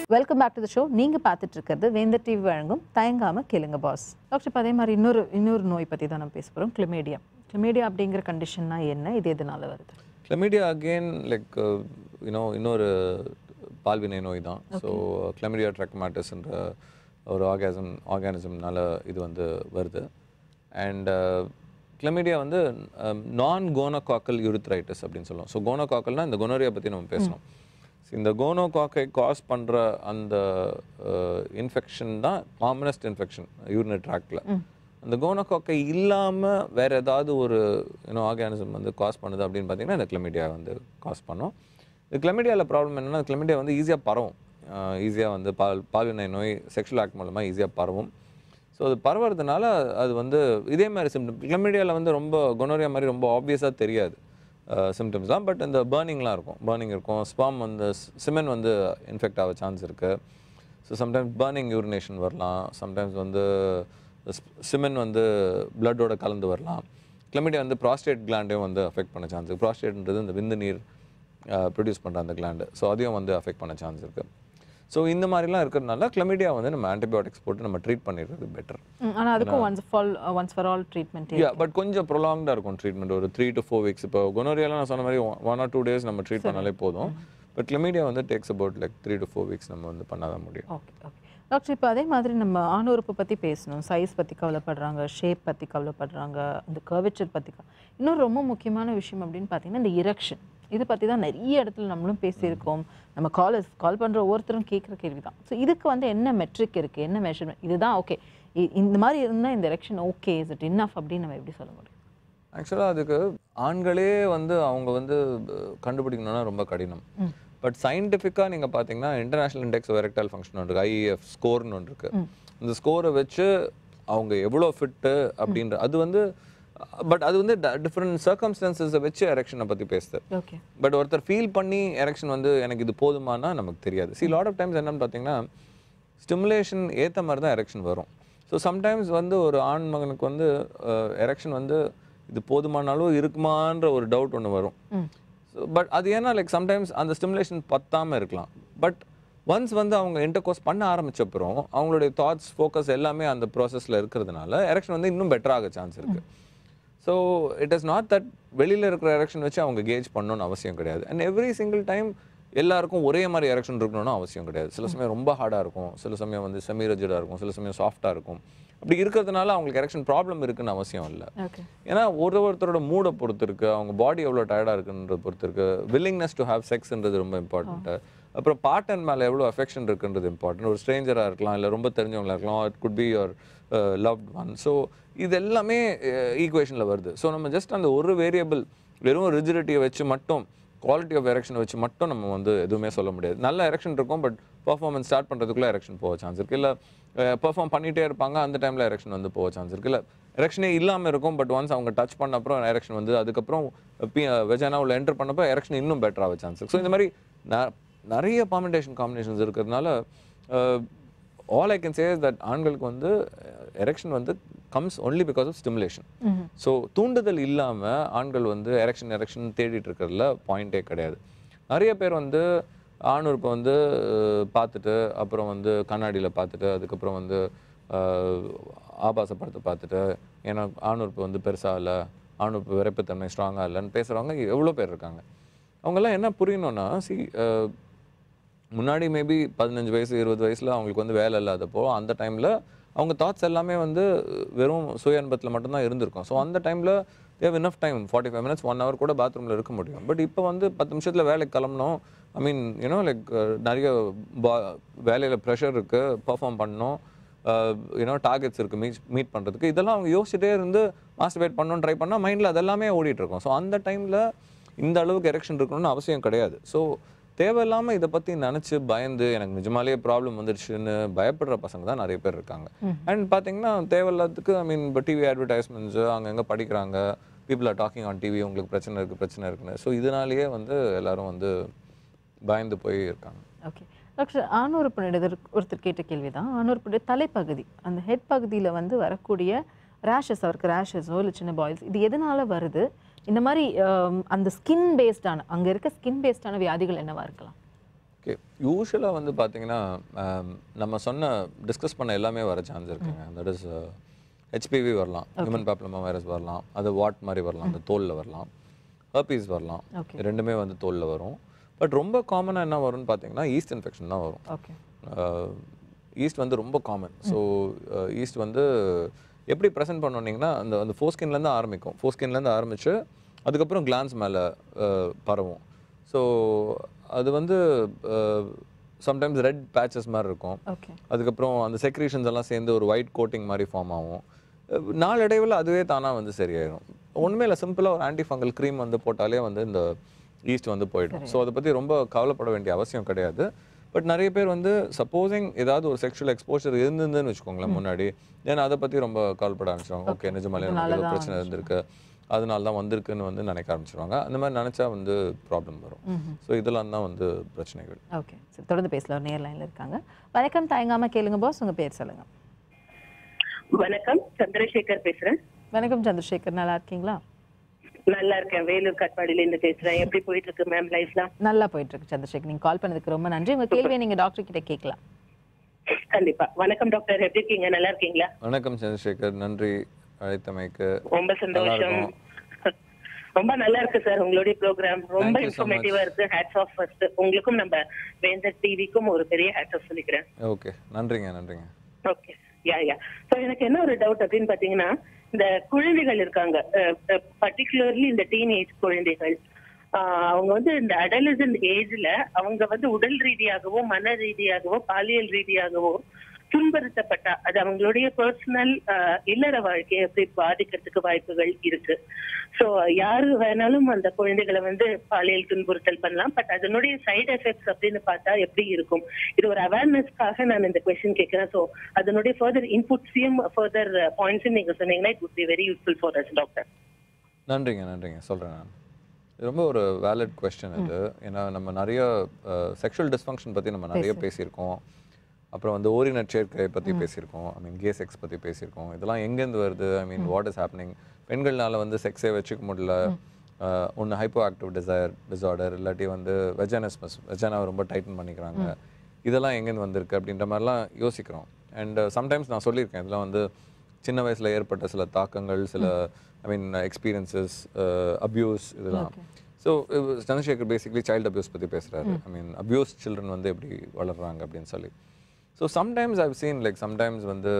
welcome back to the show நீங்கள் பார்த்துட்டு இருக்கிறது வேந்தர் டிவி வழங்கும் தயங்காம கேளுங்க பாஸ் டாக்டர் இப்போ அதே மாதிரி இன்னொரு இன்னொரு நோய் பற்றி தான் நம்ம பேச போகிறோம் கிளிமேடியா கிளிமேடியா அப்படிங்கிற கண்டிஷன்னா என்ன இது எதனால வருது கிளமிடியா அகெயின் லைக் யூனோ இன்னொரு பால்வினை நோய் தான் ஸோ கிளமிடியா ட்ரக்மாட்டிஸ்ன்ற ஒரு ஆர்காசம் ஆர்கானிசம்னால இது வந்து வருது அண்ட் கிளமிடியா வந்து நான் கோனோகாக்கல் யூரித்ரைட்டிஸ் அப்படின்னு சொல்லுவோம் ஸோ கோனோகாக்கல்னா இந்த கொனோரியா பற்றி நம்ம பேசணும் So, இந்த கோனோகாக்கை காஸ் பண்ணுற அந்த இன்ஃபெக்ஷன் தான் காமனஸ்ட் இன்ஃபெக்ஷன் யூரினரி ட்ராக்டில் அந்த கோனோகாக்கை இல்லாமல் வேற ஏதாவது ஒரு யூனோ ஆர்கானிசம் வந்து காஸ் பண்ணுது அப்படின்னு பார்த்தீங்கன்னா இந்த கிளமிடியா வந்து காஸ் பண்ணும் இந்த கிளமிடியாவில் ப்ராப்ளம் என்னன்னா கிளமிடியா வந்து ஈஸியாக பரவும் ஈஸியாக வந்து பால் பால்வினை நோய் செக்ஷுவல் ஆக்ட் மூலமாக ஈஸியாக பரவும் ஸோ அது பரவுறதுனால அது வந்து இதே மாதிரி சிம்டம் கிளமிடியாவில் வந்து ரொம்ப கொனோரியா மாதிரி ரொம்ப ஆப்வியஸாக தெரியாது சிம்டம்ஸ் தான் பட் இந்த பேர்னிங்லாம் இருக்கும் பேர்னிங் இருக்கும் ஸ்பாம் வந்து சிமெண்ட் வந்து இன்ஃபெக்ட் ஆக சான்ஸ் இருக்குது ஸோ சம்டைம்ஸ் பேர்னிங் யூரினேஷன் வரலாம் சம்டைம்ஸ் வந்து சிமெண்ட் வந்து பிளட்டோட கலந்து வரலாம் கிளமிடியா வந்து ப்ராஸ்டேட் கிளாண்டையும் வந்து அஃபெக்ட் பண்ண சான்ஸ் இருக்குது ப்ராஸ்டேட்ன்றது இந்த விந்து நீர் ப்ரொடியூஸ் பண்ணுற அந்த கிளாண்டு ஸோ அதையும் வந்து அஃபெக்ட் பண்ண சான்ஸ் இருக்குது ஸோ இந்த மாதிரிலாம் இருக்கிறதுனால கிளமிடியா வந்து நம்ம ஆன்டிபயோட்டிக்ஸ் போட்டு நம்ம ட்ரீட் பண்ணிடுறது பெட்டர் ஆனால் அதுக்கும் once fall once for all treatment யா பட் கொஞ்சம் ப்ரொலாங்டாக இருக்கும் ட்ரீட்மெண்ட் ஒரு த்ரீ டு ஃபோர் வீக்ஸ் இப்போ கொனோரியாலாம் நான் சொன்ன மாதிரி ஒன் ஆர் டூ டேஸ் நம்ம ட்ரீட் பண்ணாலே போதும் பட் கிளமீடியா வந்து takes about like three to four weeks நம்ம வந்து பண்ணாதான் முடியும் ஓகே ஓகே டாக்டர் இப்போ அதே மாதிரி நம்ம ஆணுறுப்பு பற்றி பேசணும் சைஸ் பற்றி கவலைப்படுறாங்க ஷேப் பற்றி கவலைப்படுறாங்க இந்த கர்வேச்சர் பற்றி இன்னொரு ரொம்ப முக்கியமான விஷயம் அப்படின்னு பார்த்தீங்கன்னா இந்த இரக்ஷன் இதை பற்றி தான் நிறைய இடத்துல நம்மளும் பேசியிருக்கோம் நம்ம காலர்ஸ் கால் பண்ணுற ஒவ்வொருத்தரும் கேட்குற கேள்வி தான் ஸோ இதுக்கு வந்து என்ன மெட்ரிக் இருக்குது என்ன மெஷர்மெண்ட் இதுதான் ஓகே இந்த மாதிரி இருந்தால் இந்த erection okay is it enough அப்படின்னு நம்ம எப்படி சொல்ல முடியும் ஆக்சுவலாக அதுக்கு ஆண்களே வந்து அவங்க வந்து அஹ், கண்டுபிடிக்கணும்னா ரொம்ப கடினம் பட் சயின்டிஃபிக்காக நீங்கள் பார்த்தீங்கன்னா இன்டர்நேஷனல் இண்டெக்ஸ் எரெக்டைல் ஃபங்க்ஷன் ஒன்று இருக்குது ஐஇஎஃப் ஸ்கோர்னு ஒன்று இருக்குது இந்த ஸ்கோரை வச்சு அவங்க எவ்வளோ ஃபிட்டு அப்படின்ற அது வந்து பட் அது வந்து டிஃப்ரெண்ட் சர்க்கம்ஸ்டன்சஸை வச்சு எரெக்ஷனை பற்றி பேசுது ஓகே பட் ஒருத்தர் ஃபீல் பண்ணி எரெக்ஷன் வந்து எனக்கு இது போதுமானா நமக்கு தெரியாது சி லாட் ஆஃப் டைம்ஸ் என்னன்னு பார்த்தீங்கன்னா ஸ்டிமுலேஷன் ஏற்ற மாதிரி தான் எரெக்ஷன் வரும் ஸோ சம்டைம்ஸ் வந்து ஒரு ஆண் மகனுக்கு வந்து எரெக்ஷன் வந்து இது போதுமான அளவு இருக்குமான்ற ஒரு டவுட் ஒன்று வரும் ஸோ பட் அது ஏன்னா லைக் சம்டைம்ஸ் அந்த ஸ்டிமுலேஷன் பத்தாமல் இருக்கலாம் பட் ஒன்ஸ் வந்து அவங்க இன்டர்கோர்ஸ் பண்ண ஆரம்பிச்சப்புறம் அவங்களுடைய தாட்ஸ் ஃபோக்கஸ் எல்லாமே அந்த ப்ராசஸில் இருக்கிறதுனால எரெக்ஷன் வந்து இன்னும் பெட்டராக சான்ஸ் இருக்குது so it is not that வெளியில் இருக்கிற எரெக்ஷன் வச்சு அவங்க கேஜ் பண்ணணும்னு அவசியம் கிடையாது அண்ட் எவ்ரி சிங்கிள் டைம் எல்லாருக்கும் ஒரே மாதிரி எரெக்ஷன் இருக்கணும்னு அவசியம் கிடையாது சில சமயம் ரொம்ப ஹார்டாக இருக்கும் சில சமயம் வந்து செமி ரெஜிடாக இருக்கும் சில சமயம் சாஃப்டாக இருக்கும் அப்படி இருக்கிறதுனால அவங்களுக்கு எரெக்ஷன் ப்ராப்ளம் இருக்குன்னு அவசியம் இல்லை ஓகே ஏன்னா ஒரு ஒருத்தரோட மூடை பொறுத்து இருக்கு அவங்க பாடி எவ்வளோ டயர்டாக இருக்குன்றத பொறுத்து இருக்கு வில்லிங்னஸ் டு ஹேவ் செக்ஸ்ன்றது ரொம்ப இம்பார்ட்டன்ட்டு அப்புறம் பார்ட்னர் மேலே எவ்வளோ அஃபெக்ஷன் இருக்குன்றது இம்பார்ட்டன்ட் ஒரு ஸ்ட்ரேஞ்சராக இருக்கலாம் இல்லை ரொம்ப தெரிஞ்சவங்களா இருக்கலாம் it could be your loved one so இது எல்லாமே ஈக்குவேஷனில் வருது ஸோ நம்ம ஜஸ்ட் அந்த ஒரு வேரியபிள் வெறும் ரிஜிடிட்டியை வச்சு மட்டும் குவாலிட்டி ஆஃப் எரெக்ஷனை வச்சு மட்டும் நம்ம வந்து எதுவுமே சொல்ல முடியாது நல்ல எரெக்ஷன் இருக்கும் பட் பர்ஃபார்மன்ஸ் ஸ்டார்ட் பண்ணுறதுக்குள்ளே எரெக்ஷன் போக சான்ஸ் இருக்குது இல்லை பெர்ஃபார்ம் பண்ணிகிட்டே இருப்பாங்க அந்த டைமில் எரெக்ஷன் வந்து போக சான்ஸ் இருக்குது இல்லை எரெக்ஷனே இல்லாமல் இருக்கும் பட் ஒன்ஸ் அவங்க டச் பண்ண அப்புறம் எரெக்ஷன் வந்து அதுக்கப்புறம் வெஜானா உள்ள என்டர் பண்ணப்போ எரெக்ஷன் இன்னும் பெட்டராக சான்ஸ் இருக்கு ஸோ இந்த மாதிரி ந- நிறைய காம்பினேஷன் காம்பினேஷன்ஸ் இருக்கிறதுனால all I can say that ஆண்களுக்கு வந்து எரெக்ஷன் வந்து comes only because of stimulation so தூண்டுதல் இல்லாமல் ஆண்கள் வந்து எரெக்ஷன் எரெக்ஷன் தேடிட்டு இருக்கிறதுல பாயிண்டே கிடையாது நிறைய பேர் வந்து ஆணுறுப்பை வந்து அஹ், பார்த்துட்டு அப்புறம் வந்து கண்ணாடியில் பார்த்துட்டு அதுக்கப்புறம் வந்து அஹ், ஆபாச படத்தை பார்த்துட்டு ஏன்னா ஆணுறுப்பு வந்து பெருசாக இல்லை ஆணுறுப்பு விரைப்புத்தன்மை ஸ்ட்ராங்காக இல்லைன்னு பேசுகிறவங்க எவ்வளோ பேர் இருக்காங்க அவங்கெல்லாம் என்ன புரியணும்னா சி முன்னாடி மேபி பதினஞ்சு வயசு இருபது வயசில் அவங்களுக்கு வந்து வேலை இல்லாதப்போ அந்த டைமில் அவங்க தாட்ஸ் எல்லாமே வந்து வெறும் சுய அன்பத்தில் மட்டும்தான் இருந்திருக்கும் ஸோ அந்த டைமில் they've enough time forty five minutes one hour கூட பாத்ரூமில் இருக்க முடியும் பட் இப்போ வந்து பத்து நிமிஷத்தில் வேலைக்கு கிளம்பணும் ஐ மீன் யூனோ லைக் நிறைய பா வேலையில் ப்ரெஷர் இருக்குது பர்ஃபார்ம் பண்ணணும் யூனோ டார்கெட்ஸ் இருக்குது மீட் மீட் பண்ணுறதுக்கு இதெல்லாம் அவங்க யோசிச்சுட்டே இருந்து மாஸ்டர்பேட் பண்ணணும்னு ட்ரை பண்ணால் மைண்டில் அதெல்லாமே ஓடிட்டு இருக்கும் ஸோ அந்த டைமில் இந்த அளவுக்கு எரெக்ஷன் இருக்கணும்னு அவசியம் கிடையாது ஸோ தேவையில்லாமல் இதை பற்றி நினச்சி பயந்து எனக்கு நிஜமாலேயே ப்ராப்ளம் வந்துடுச்சுன்னு பயப்படுற பசங்க தான் நிறைய பேர் இருக்காங்க அண்ட் பார்த்தீங்கன்னா தேவையில்லாததுக்கு ஐ மீன் இப்போ டிவி அட்வர்டைஸ்மெண்ட்ஸு அங்கங்கே படிக்கிறாங்க people are talking on TV உங்களுக்கு பிரச்சனை இருக்குது பிரச்சனை இருக்குன்னு ஸோ இதனாலேயே வந்து எல்லாரும் வந்து பயந்து போய் இருக்காங்க ஓகே டாக்டர் ஆணுறுப்பினர் ஒருத்தர் கேட்ட கேள்வி தான் ஆணுறுப்புடைய தலைப்பகுதி அந்த ஹெட் பகுதியில் வந்து வரக்கூடிய ரேஷஸ் அவருக்கு ரேஷஸோ இல்லை சின்ன பாயில்ஸ் இது எதனால வருது இந்த மாதிரி ஆம், அந்த ஸ்கின் பேஸ்டான அங்கே இருக்க ஸ்கின் பேஸ்டான வியாதிகள் என்னவா இருக்கலாம் ஓகே யூஸ்வலாக வந்து பார்த்தீங்கன்னா ஆம், நம்ம சொன்ன டிஸ்கஸ் பண்ண எல்லாமே வர சான்ஸ் இருக்குங்க தட் இஸ் ஹெச்பிவி வரலாம் ஹியூமன் பேப்ளமா வைரஸ் வரலாம் அது வாட் மாதிரி வரலாம் அந்த தோலில் வரலாம் ஹர்பீஸ் வரலாம் ஓகே ரெண்டுமே வந்து தோலில் வரும் பட் ரொம்ப காமனாக என்ன வரும்னு பார்த்தீங்கன்னா ஈஸ்ட் இன்ஃபெக்ஷன் தான் வரும் ஓகே ஈஸ்ட் வந்து ரொம்ப காமன் ஸோ ஈஸ்ட் வந்து எப்படி ப்ரெசென்ட் பண்ணோன்னீங்கன்னா அந்த அந்த ஃபோஸ்கின்லேருந்து ஆரம்பிக்கும் ஃபோஸ்கின்லேருந்து ஆரம்பித்து அதுக்கப்புறம் கிளான்ஸ் மேலே பரவும் ஸோ அது வந்து சம்டைம்ஸ் ரெட் பேச்சஸ் மாதிரி இருக்கும் ஓகே அதுக்கப்புறம் அந்த செக்ரேஷன்ஸ் எல்லாம் சேர்ந்து ஒரு ஒயிட் கோட்டிங் மாதிரி ஃபார்ம் ஆகும் அஹ் நாளடைவில் அதுவே தானாக வந்து சரியாயிடும் ஒன்றுமே இல்லை சிம்பிளாக ஒரு ஆன்டி ஃபங்கல் க்ரீம் வந்து போட்டாலே வந்து இந்த ஈஸ்ட் வந்து போயிடும் ஸோ அதை பற்றி ரொம்ப கவலைப்பட வேண்டிய அவசியம் கிடையாது பட் நிறைய பேர் வந்து சப்போஸிங் ஏதாவது ஒரு செக்ஷுவல் எக்ஸ்போஷர் இருந்ததுன்னு வச்சுக்கோங்களேன் முன்னாடி ஏன்னா அதை பற்றி ரொம்ப கவலைப்பட ஆரம்பிச்சிருவாங்க ஓகே நிஜமாலே நமக்கு ஏதோ பிரச்சனை இருந்திருக்கு அதனால தான் வந்திருக்குன்னு வந்து நினைக்க ஆரம்பிச்சிருவாங்க அந்த மாதிரி நினச்சா வந்து ப்ராப்ளம் வரும் ஸோ இதெல்லாம் தான் வந்து பிரச்சனைகள் ஓகே சரி தொடர்ந்து பேசலாம் நேர் லைன்ல இருக்காங்க வணக்கம் தயங்காம கேளுங்க பாஸ் உங்க பேர் சொல்லுங்க வணக்கம் சந்திரசேகர் பேசுறேன் வணக்கம் சந்திரசேகர் நல்லா இருக்கீங்களா நல்லா இருக்கேன் வேலூர் கட்பாடியில இருந்து பேசுறேன் எப்படி போயிட்டு இருக்கு மேம் லைஃப்லாம் நல்லா போயிட்டு இருக்கு சந்திரசேகர் நீங்க கால் பண்ணதுக்கு ரொம்ப நன்றி உங்க கேள்வியை நீங்க டாக்டர் கிட்ட கேட்கலாம் கண்டிப்பா வணக்கம் டாக்டர் எப்படி இருக்கீங்க நல்லா இருக்கீங்களா வணக்கம் சந்திரசேகர் நன்றி அழைத்தமைக்கு ரொம்ப சந்தோஷம் ரொம்ப நல்லா இருக்கு சார் உங்களுடைய ப்ரோக்ராம் ரொம்ப Thank you so இன்ஃபர்மேட்டிவா இருக்கு ஹேட்ஸ் ஆஃப் ஃபர்ஸ்ட் உங்களுக்கும் நம்ம வேந்தர் டிவிக்கும் ஒரு பெரிய ஹேட்ஸ் ஆஃப் சொல்லிக்கிறேன் ஓகே நன்றிங்க நன்றிங்க ஓகே யா யா சோ எனக்கு என்ன ஒரு டவுட் அப்படின்னு பாத்தீங்கன்னா இந்த குழந்தைகள் இருக்காங்க பர்டிகுலர்லி இந்த டீனேஜ் குழந்தைகள் ஆஹ் அவங்க வந்து இந்த அடலசன்ட் ஏஜ்ல அவங்க வந்து உடல் ரீதியாகவோ மன ரீதியாகவோ பாலியல் ரீதியாகவோ துன்புறுத்தப்பட்டா அது அவங்களுடைய பர்சனல் இல்லற வாழ்க்கையை எப்படி பாதிக்கிறதுக்கு வாய்ப்புகள் இருக்கு சோ யாரு வேணாலும் அந்த குழந்தைகளை வந்து பாலியல் துன்புறுத்தல் பண்ணலாம் பட் அதனுடைய சைடு எஃபெக்ட்ஸ் அப்படின்னு பார்த்தா எப்படி இருக்கும் இது ஒரு அவேர்னஸ்க்காக நான் இந்த கொஸ்டின் கேட்கிறேன் சோ அதனுடைய ஃபர்தர் இன்புட்ஸையும் ஃபர்தர் பாயிண்ட்ஸும் நீங்க சொன்னீங்கன்னா it would be very useful for us doctor நன்றிங்க நன்றிங்க சொல்கிறேன் நான் இது ரொம்ப ஒரு வேலிட் கொஸ்டின் இது ஏன்னா நம்ம நிறைய செக்ஷுவல் டிஸ்ஃபங்க்ஷன் பற்றி நம்ம நிறைய பேசியிருக்கோம் அப்புறம் வந்து ஓரினச் சேர்க்கை பற்றி பேசியிருக்கோம் ஐ மீன் கே செக்ஸ் பற்றி பேசியிருக்கோம் இதெல்லாம் எங்கேருந்து வருது I mean what is happening பெண்கள்னால வந்து செக்ஸே வச்சுக்க முடியல ஒன்று ஹைப்போ ஆக்டிவ் டிசைர் டிசார்டர் இல்லாட்டி வந்து வெஜானஸ்மஸ் வெஜானாவை ரொம்ப டைட்டன் பண்ணிக்கிறாங்க இதெல்லாம் எங்கேருந்து வந்திருக்கு அப்படின்ற மாதிரிலாம் யோசிக்கிறோம் அண்ட் சம்டைம்ஸ் நான் சொல்லியிருக்கேன் இதெல்லாம் வந்து சின்ன வயசுல ஏற்பட்ட சில தாக்கங்கள் சில ஐ மீன் எக்ஸ்பீரியன்சஸ் அப்யூஸ் இதெல்லாம் so Chandrasekhar basically child abuse பற்றி பேசுகிறாரு ஐ மீன் அப்யூஸ் சில்ட்ரன் வந்து எப்படி வளர்றாங்க அப்படின்னு சொல்லி so sometimes I've seen like sometimes வந்து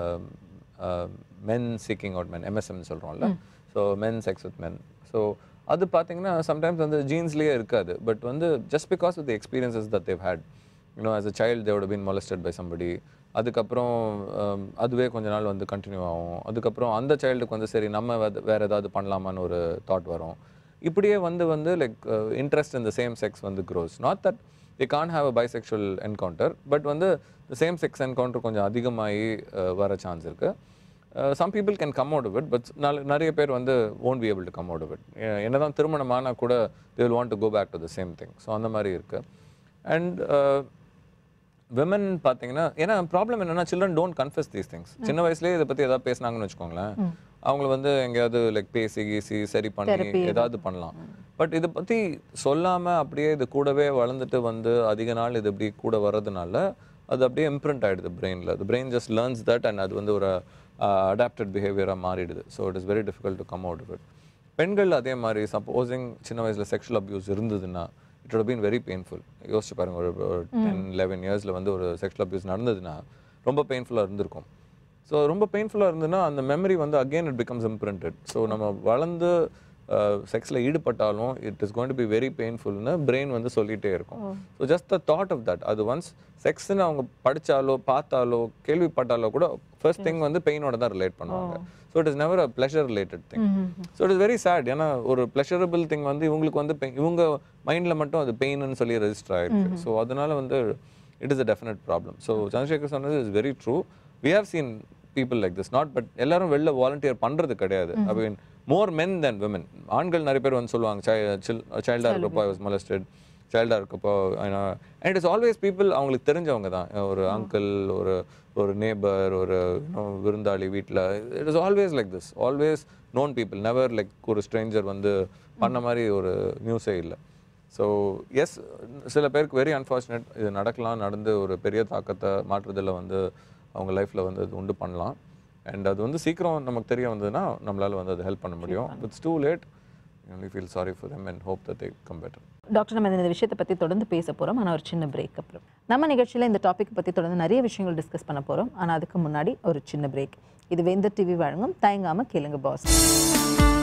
men seeking out men MSM சொல்கிறோம்ல so men sex with men so அது பார்த்தீங்கன்னா சம்டைம்ஸ் வந்து ஜீன்ஸ்லேயே இருக்காது பட் வந்து just because of the experiences that they had you know as a child தேவோட been molested by somebody அதுக்கப்புறம் um, அதுவே கொஞ்ச நாள் வந்து கண்டினியூ ஆகும் அதுக்கப்புறம் அந்த சைல்டுக்கு வந்து சரி நம்ம வேற- வேற ஏதாவது பண்ணலாமான்னு ஒரு தாட் வரும் இப்படியே வந்து வந்து லைக் இன்ட்ரெஸ்ட் இந்த சேம் செக்ஸ் வந்து grows not that they can't have a bisexual encounter but வந்து the சேம் செக்ஸ் என்கவுண்டர் கொஞ்சம் அதிகமாகி uh, வர சான்ஸ் இருக்கு some people can come out it but நிறைய பேர் வந்து won't be able to come out it என்னதான் திருமணம் ஆனால் கூட they will want to go back to the same thing so அந்த மாதிரி இருக்கு அண்ட் விமன் பார்த்தீங்கன்னா ஏன்னா ப்ராப்ளம் என்னன்னா children don't confuse these things சின்ன வயசுலேயே இதை பற்றி ஏதாவது பேசுனாங்கன்னு வச்சுக்கோங்களேன் அவங்கள வந்து எங்கேயாவது லைக் பேசி கீசி சரி பண்ணி ஏதாவது பண்ணலாம் பட் இதை பற்றி சொல்லாமல் அப்படியே இது கூடவே வளர்ந்துட்டு வந்து அதிக நாள் இது இப்படி கூட வர்றதுனால அது அப்படியே இம்ப்ரிண்ட் ஆயிடுது பிரெயினில் அது brain just learns that and அது வந்து ஒரு அடாப்டட் பிஹேவியராக மாறிடுது so it is very difficult to come out it பெண்கள் அதே மாதிரி சப்போஸிங் சின்ன வயசில் செக்ஷுவல் அப்யூஸ் இருந்ததுன்னா it would been very painful யோசிச்சு பாருங்க ஒரு டென் லெவன் இயர்ஸில் வந்து ஒரு செக்ஷுவல் அப்யூஸ் நடந்ததுன்னா ரொம்ப பெயின்ஃபுல்லாக இருந்திருக்கும் ஸோ ரொம்ப பெயின்ஃபுல்லாக இருந்ததுன்னா அந்த மெமரி வந்து again it becomes imprinted so நம்ம வளர்ந்து செக்ஸில் ஈடுபட்டாலும் it is going to be very பெயின்ஃபுல்னு பிரெயின் வந்து சொல்லிகிட்டே இருக்கும் so just the thought of that அது ஒன்ஸ் செக்ஸ்ன்னு அவங்க படித்தாலோ பார்த்தாலோ கேள்விப்பட்டாலோ கூட ஃபர்ஸ்ட் திங் வந்து பெயினோட தான் ரிலேட் பண்ணுவாங்க so it is never a pleasure related thing so it is very sad ஏன்னா ஒரு ப்ளஷரபிள் திங் வந்து இவங்களுக்கு வந்து pain- இவங்க மைண்டில் மட்டும் அது பெயின்னு சொல்லி ரெஜிஸ்டர் ஆயிருக்கு ஸோ அதனால வந்து it is a definite problem so Chandrasekhar சொன்னது is very true we have seen people like this not but எல்லாரும் வெளில வாலண்டியர் பண்ணுறது கிடையாது ஐ மீன் மோர் மென் தென் விமன் ஆண்கள் நிறைய பேர் வந்து சொல்லுவாங்க சைல்டாக இருக்கப்போ ஐ வாஸ் molested சைல்டாக இருக்கப்போ and it is always people அவங்களுக்கு தெரிஞ்சவங்க தான் ஒரு அங்கிள் ஒரு ஒரு நேபர் ஒரு you know, விருந்தாளி வீட்டில் it is always like this always known people never like ஒரு ஸ்ட்ரேஞ்சர் வந்து பண்ண மாதிரி ஒரு நியூஸே இல்லை ஸோ எஸ் சில பேருக்கு வெரி அன்ஃபார்ச்சுனேட் இது நடக்கலாம் நடந்து ஒரு பெரிய தாக்கத்தை மாற்றுதலில் வந்து அவங்க லைஃப்பில் வந்து அது உண்டு பண்ணலாம் அண்ட் அது வந்து சீக்கிரம் நமக்கு தெரிய வந்ததுன்னா நம்மளால் வந்து அதை ஹெல்ப் பண்ண முடியும் it's too late only feel sorry for them and hope that they come better doctor நம்ம இந்த விஷயத்தை பற்றி தொடர்ந்து பேச போகிறோம் ஆனால் ஒரு சின்ன பிரேக் அப்புறம் நம்ம நிகழ்ச்சியில் இந்த டாபிக் பற்றி தொடர்ந்து நிறைய விஷயங்கள் டிஸ்கஸ் பண்ண போகிறோம் ஆனால் அதுக்கு முன்னாடி ஒரு சின்ன பிரேக் இது வேந்தர் டிவி வழங்கும் தயங்காமல் கேளுங்க பாஸ்